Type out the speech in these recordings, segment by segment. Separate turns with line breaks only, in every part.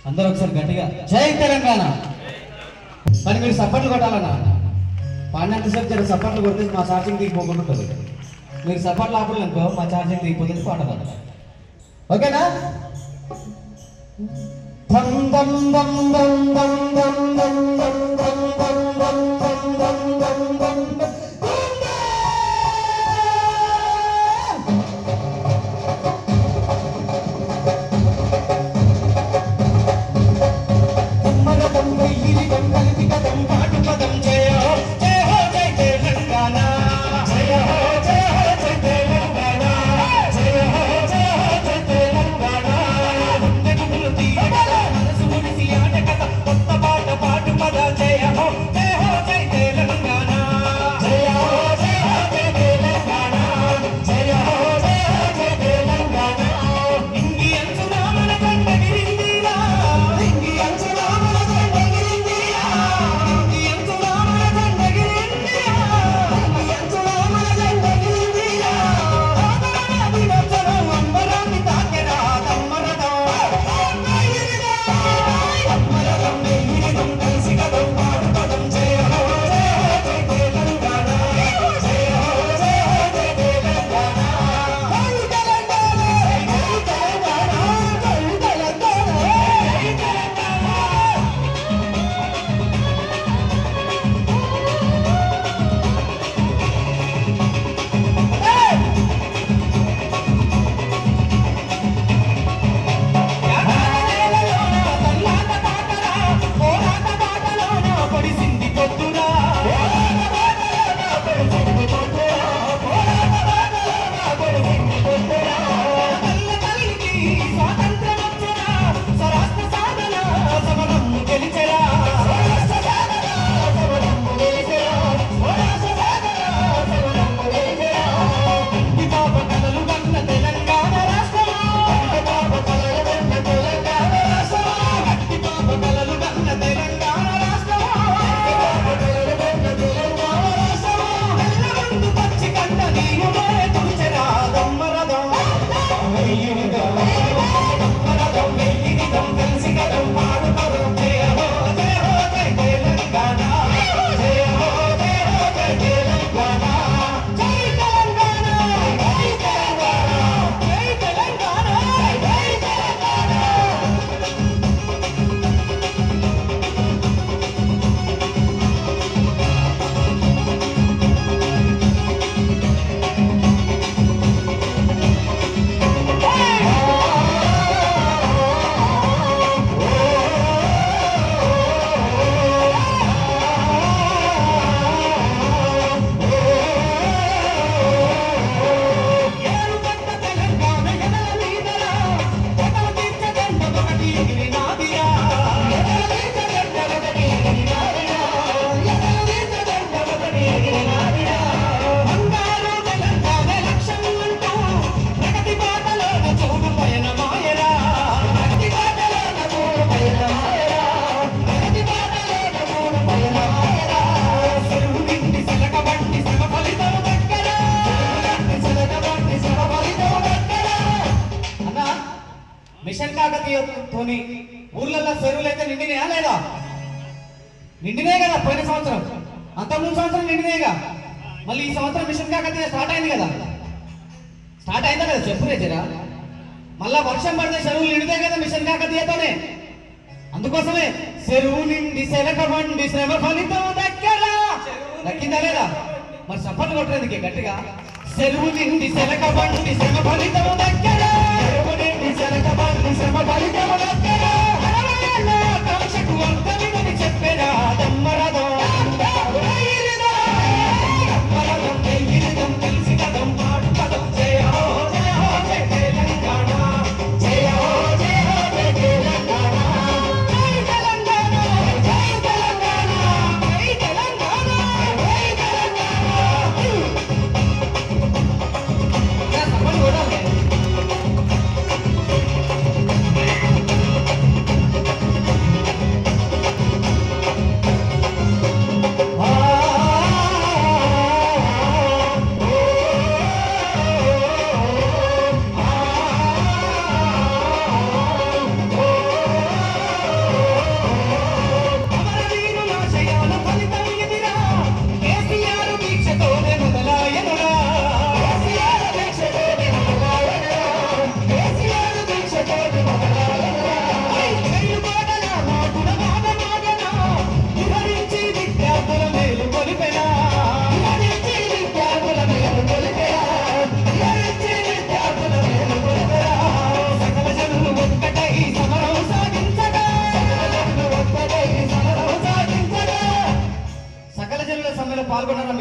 అందరూ ఒకసారి గట్టిగా జై తెలంగాణ మరి మీరు సప్పట్లు కొట్టాలన్నా పాడినంతసేపు జర సప్పట్లు కొడితే మా ఛార్జింగ్ దిగిపోకుండా ఉంటుంది మీరు సప్పట్లు ఆపలేదు అనుకో మా ఛార్జింగ్ దిగిపోతుంది పాట రాదు ఓకేనా ధం ధం ధం ధం ధం ధం ధం ధం ధం ధం ధం ధం ధం ధం ధం ధం. మగదం వెయ్యిరిగం కలిపిగదం పాటు పదం జయ హో జయ హో జయ తెలంగాణ జయ హో జయ హో జయ తెలంగాణ జయ హో జయ హో జయ తెలంగాణ గుండెలు తీయగల మనసు ముడిసి ఆటగల కొత్త పాట పాటు పద జయ హో జయ హో జయ తెలంగాణ జయ హో జయ హో జయ తెలంగాణ జయ హో జయ హో జయ తెలంగాణ ఇంగి అంచున మన కంటగిరిందిరా ఇంగి అంచున మన కంటగిరిందిరా ఇంగి అంచున మన కంటగిరిందిరా ఇంగి అంచున మన కంటగిరిందిరా ఆదరణ దినచరం అంబరాన్ని తాకెరా తమ్మరదం తమ్మరదం వెయ్యిరిదం కలిసి కదం పాడుపదం జయ హో జయ హో జయ తెలంగాణ జయ హో జయ హో జయ తెలంగాణ జై తెలంగాణ జై తెలంగాణ జై తెలంగాణ జై తెలంగాణ తెలంగాణ అన్నా మిషన్ కాకతీయతోని ఊర్లలో చెరువులు అయితే నిండినాయా లేదా నిండినాయి కదా పోయిన సంవత్సరం అంత ముందు సంవత్సరం నిండినాయిగా మళ్ళీ ఈ సంవత్సరం మిషన్ కాకతీయ స్టార్ట్ అయింది కదా స్టార్ట్ అయిందా కదా చెప్పు రేజరా మళ్ళా వర్షం పడితే చెరువులు నిండితే కదా మిషన్ కాకతీయతోనే అందుకోసమే చెరువు నిండి సెలక వండి శ్రమ ఫలితం దగ్గర దక్కిందా లేదా మరి సఫలు కొట్టడానికి గట్టిగా చెరువు నిండి సెలక వండి శ్రమ ఫలితం దగ్గర చెరువు నిండి సెలక వండి శ్రమ ఫలితం దగ్గర అరవైల ఆకాంక్షకు అర్థమిదని చెప్పేరా దమ్మరదం దమ్మరదం వెయ్యిరిదం కలిసి కదం పాడు పదం జయ హో జయ హో జయ తెలంగాణ జయ హో జయ హో జయ తెలంగాణ జై తెలంగాణ జై తెలంగాణ జై తెలంగాణ జై తెలంగాణ సపోర్ట్ కొట్టాలి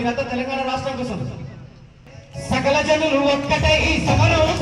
మీరంతా తెలంగాణ రాష్ట్రం కోసం సకల జనులు ఒక్కటై సమరం